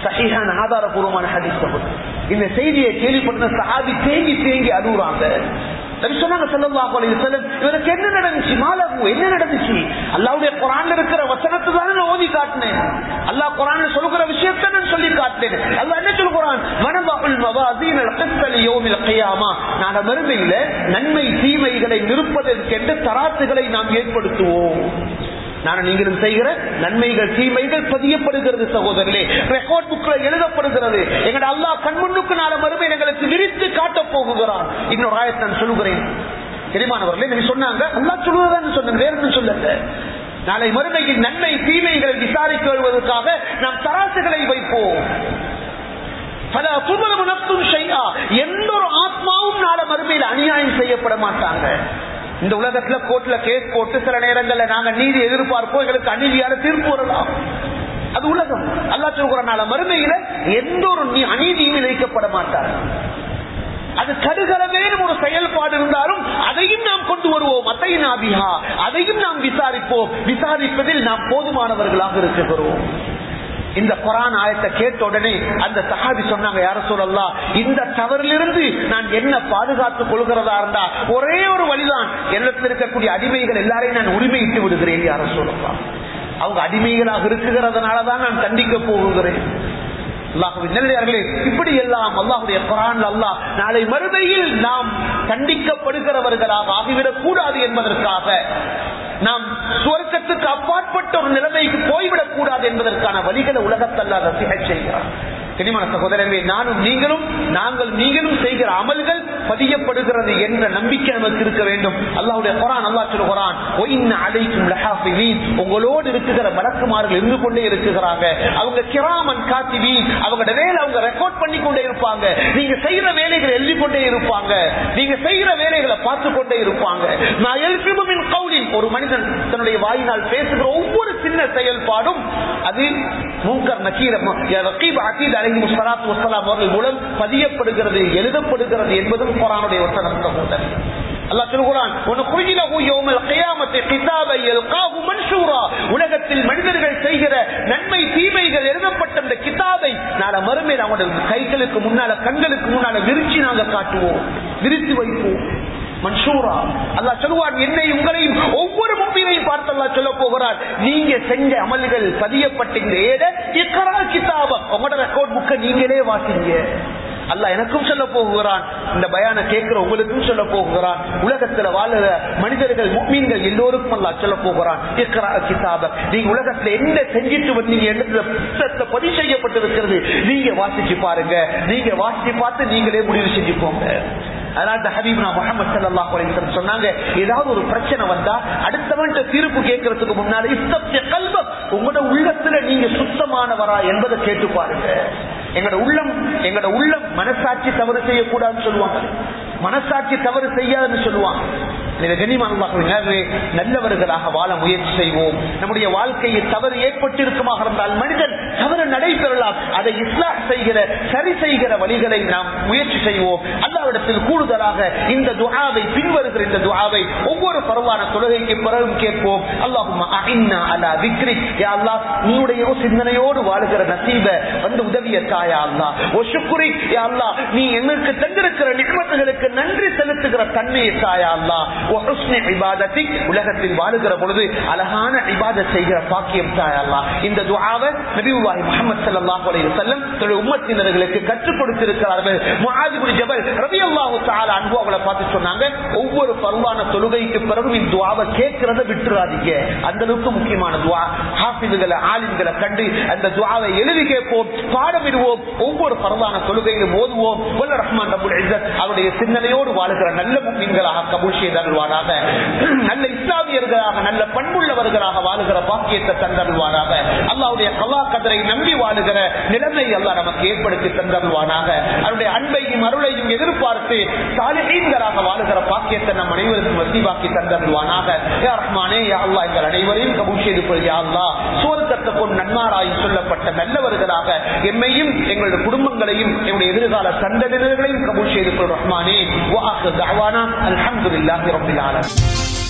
சஹீஹான ஆதாரபூர்வமான ஹதீஸ் சகோதரர். இந்த செய்தியை கேள்விப்பட்ட சஹாபி தேங்கி தேங்கி அழுகுறாங்க நபி சொன்னாங்க ஸல்லல்லாஹு அலைஹி வஸல்லம் இவருக்கு என்ன நடந்துச்சு மாலகு என்ன நடந்துச்சு அல்லாஹ்வுடைய குர்ஆன்ல இருக்கிற வசனத்தை தானே நான் ஓதி காட்டினேன் அல்லாஹ் குர்ஆன்ல சொல்லுகிற விஷயத்தை நான் சொல்லி காட்டினேன் அல்லாஹ் என்ன சொல்கிறான் வனபுல் மவாசீன் القسط ليوم القيامه நாளை மறுமையில நன்மை தீமைகளை நிறுப்பதற்கென்று தராசுகளை நாம் ஏற்படுத்துவோம் நான் நீங்களும் செய்கிற நன்மைகள் தீமைகள் பதியப்படுகிறது சகோதரர்களே ரெக்கார்ட் புக்ல எழுதப்படுகிறது எங்கட அல்லாஹ் கண்முன்னுக்கு நாள மறுமை எங்களுக்கு விரித்து காட்டப் போகுகிறான் இன்னொரு ஆயத்தை நான் சொல்லுகிறேன் தெரியுமானவர்களே நீங்க சொன்னாங்க அல்லாஹ் சொல்லுவதான் சொன்னாங்க வேற எதுவும் சொல்லல நாளை மறுமையில் நன்மை தீமைகளை விசாரித்து வருவதற்காக நாம் தராசுகளை வைப்போம் பல துபலமு நப்தும் ஷைஆ. எந்த ஒரு ஆத்மாவும் நாள மறுமையில் அநியாயம் செய்யப்பட மாட்டாங்க இந்த உலகத்துல கோர்ட்ல கேஸ் போட்டு சில நேரங்கள்ல நாங்க நீதி எதிர்பார்ப்போம் எங்களுக்கு அநீதியான தீர்ப்பு வரலாம் அது உலகம் அல்லா சொல்கிற நாள மறுமையில எந்த ஒரு நீ- அநீதியும் இழைக்கப்பட மாட்டார் அது கடுகளவேனும் ஒரு செயல்பாடு இருந்தாலும் அதையும் நாம் கொண்டு வருவோம் அத்தையின் அபிஹா அதையும் நாம் விசாரிப்போம் விசாரிப்பதில் நாம் போதுமானவர்களாக இருக்கிறோம் இந்த குரான் ஆயத்தை கேட்ட உடனே அந்த சஹாபி சொன்னாங்க யார சொல்லலாம் இந்த தவறிலிருந்து நான் என்ன பாதுகாத்துக் கொள்கிறதா இருந்தா ஒரே ஒரு வழிதான் என்னத்தில் இருக்கக்கூடிய அடிமைகள் எல்லாரையும் நான் உரிமையிட்டு விடுகிறேன் யார சொல்லலாம் அவங்க அடிமைகளாக இருக்குகிறதுனாலதான் நான் கண்டிக்க போகிறேன் அல்லாஹுவின் நல்லடியார்களே இப்படி எல்லாம் அல்லாஹுடைய குரான் அல்லாஹ் நாளை மறுமையில் நாம் தண்டிக்கப்படுகிறவர்களாக ஆகிவிடக் கூடாது என்பதற்காக நாம் சுவர்க்கத்துக்கு அப்பாற்பட்ட ஒரு நிலைமைக்கு போய்விடக் கூடாது என்பதற்கான வழிகளை உலகத்தல்ல ரசிக செய்கிறார் கனிமன சகோதரர்களே நானும் நீங்களும் நாங்கள் நீங்களும் செய்கிற அமல்கள் பதியப்படுகிறது என்ற நம்பிக்கை நமக்கு இருக்க வேண்டும் அல்லாஹ்வுடைய குரான் அல்லாஹ் சொல்கிறான் "ஒயின்ன அலைக்கும் லஹாஃபிதீன்." உங்களோடு இருக்கிற மலக்குமார்கள் இருந்து கொண்டே இருக்கிறாங்க அவங்க கிராமன் காத்திவீன் அவங்களோட வேலை அவங்க ரெக்கார்ட் பண்ணி கொண்டே இருப்பாங்க நீங்க செய்யற வேலைகளை எழுதி கொண்டே இருப்பாங்க நீங்க செய்யற வேலைகளை பார்த்து கொண்டே இருப்பாங்க நான் எழுப்பிமின் கவுலின் ஒரு மனிதன் தன்னுடைய வாயினால் பேசுகிற ஒவ்வொரு சின்ன செயல்பாடும் அது மூங்கர் நக்கீர ரகீப் அகீத் அலைஹி முஸ்ஸலாத்து வஸ்ஸலாம் அவர்கள் மூலம் பதியப்படுகிறது எழுதப்படுகிறது என்பதும் குர்ஆனுடைய வசனம் சகோதரர் அல்லாஹ் சொல்கிறான் "ஒன்னு குருஜிலஹு யௌமல் கியாமத்தி கிதாபை யல்காஹு மன்ஷூரா." உலகத்தில் மனிதர்கள் செய்கிற நன்மை தீமைகள் எழுதப்பட்ட அந்த கிதாபை நாள மறுமையில் அவங்களுடைய கைகளுக்கு முன்னால கண்களுக்கு முன்னால விரிச்சு நாங்க காட்டுவோம் விரித்து வைப்போம் மன்சூரா அல்லாஹ் சொல்லுவான் என்னை உங்களையும் ஒவ்வொரு மும்பினையும் பார்த்து அல்லாஹ் சொல்ல போகிறார் நீங்க செஞ்ச அமல்கள் பதியப்பட்ட இந்த ஏட இக்கரா கிதாபம் உங்களோட ரெக்கார்ட் புக்கை நீங்களே வாசிங்க அல்லாஹ் எனக்கும் சொல்ல போகிறான் இந்த பயான கேட்கிற உங்களுக்கும் சொல்ல போகிறான் உலகத்துல வாழுற மனிதர்கள் முக்மீன்கள் எல்லோருக்கும் அல்லாஹ் சொல்ல போகிறான் இக்ரா கிதாப நீங்க உலகத்துல என்ன செஞ்சிட்டு வந்தீங்க இடத்துல புத்தகத்தை பதிவு செய்யப்பட்டிருக்கிறது நீங்க வாசிச்சு பாருங்க நீங்க வாசிச்சு பார்த்து நீங்களே முடிவு செஞ்சு போங்க அதனால இந்த ஹபீப்னா முகமது ஸல்லல்லாஹு அலைஹி வஸல்லம் சொன்னாங்க ஏதாவது ஒரு பிரச்சனை வந்தா அடுத்தவன்ட்ட தீர்ப்பு கேட்கறதுக்கு முன்னால இஸ்தப்ய கல்ப உங்களோட உள்ளத்துல நீங்க சுத்தமானவரா என்பதை கேட்டு பாருங்க எங்கட உள்ளம் எங்கட உள்ளம் மனசாட்சி தவறு செய்யக்கூடாதுன்னு சொல்லுவாங்க மனசாட்சி தவறு செய்யாதுன்னு சொல்லுவாங்க எனவே கண்ணியமானவர்களே, எனவே நல்லவர்களாக வாழ முயற்சி செய்வோம் நம்முடைய வாழ்க்கையில் தவறு ஏற்பட்டிருக்குமாக இருந்தால் மனிதன் தவறு நடைபெறலாம் அதை இஸ்லாம் செய்கிற சரி செய்கிற வழிகளை நாம் முயற்சி செய்வோம் அல்லாவிடத்தில் கூடுதலாக இந்த துஆவை பின்வருகிற இந்த துஆவை ஒவ்வொரு பரவான தொழுகைக்கு பிறகும் கேட்போம் அல்லாஹும்ம அஇன்னா அலா திக்ரி யா அல்லாஹ் நீயுடைய சிந்தனையோடு வாழுகிற நசீப வந்து உதவிய தாயா அல்லாஹ் ஓ ஷுக்ரி யா அல்லாஹ் நீ எங்களுக்கு தந்திருக்கிற நிகமத்துகளுக்கு நன்றி செலுத்துகிற தன்மையை தாயா அல்லாஹ் ஓ ஹுஸ்னி இபாதத்தி உலகத்தில் வாழுகிற பொழுது அழகான இபாதத் செய்கிற பாக்கியம் தாயா அல்லாஹ் இந்த துஆவை நபியுல்லாஹி முஹம்மது ஸல்லல்லாஹு அலைஹி வஸல்லம் தன்னுடைய உம்மத்தினர்களுக்கு கற்றுக் கொடுத்திருக்கிறார்கள் முஆது இப்னு ஜபல் ரலியல்லாஹு தஆலா அன்ஹு அவளை பார்த்து சொன்னாங்க ஒவ்வொரு பருவான தொழுகைக்கு பிறகு இந்த துஆவை கேட்கிறத விட்டுறாதீங்க அந்த அளவுக்கு முக்கியமான துஆ ஹாஃபிதுகளை ஆலிம்களை கண்டு அந்த துஆவை எழுதி கேட்போம் பாடமிடுவோம் ஒவ்வொரு பரவான தொழுகையிலும் ஓதுவோம் வல்ல ரஹ்மான் ரபுல் இஸ்ஸத் அவருடைய சிந்தனையோடு வாழுகிற நல்ல முக்மீன்களாக கபூல் செய்தருவாராக நல்ல இஸ்லாமியர்களாக நல்ல பண்புள்ளவர்களாக வாழுகிற பாக்கியத்தை தந்தருவாராக அல்லாவுடைய கலா கதரை நம்பி வாழுகிற நிலைமை அல்லாஹ் நமக்கு ஏற்படுத்தி தந்தருவானாக அவருடைய அன்பையும் அருளையும் எதிர்பார்த்து சாலிஹீன்களாக வாழுகிற பாக்கியத்தை நம் அனைவருக்கும் வசீவாக்கி தந்தருவானாக யா ரஹ்மானே யா அல்லாஹ் எங்கள் அனைவரையும் கபூல் செய்து கொள் யா அல்லாஹ் சுவர்க்கத்தை கொண்டு நன்மாராய் சொல்லப்பட்ட நல்லவர்களாக எம்மையும் எங்களுடைய குடும்பங்களையும் எங்களுடைய எதிர்கால சந்ததியினர்களையும் கபூல் செய்து கொள் ரஹ்மானே வா ஆஹிர் தஅவானா அல்ஹம்துலில்லாஹி ரப்பில் ஆலமீன்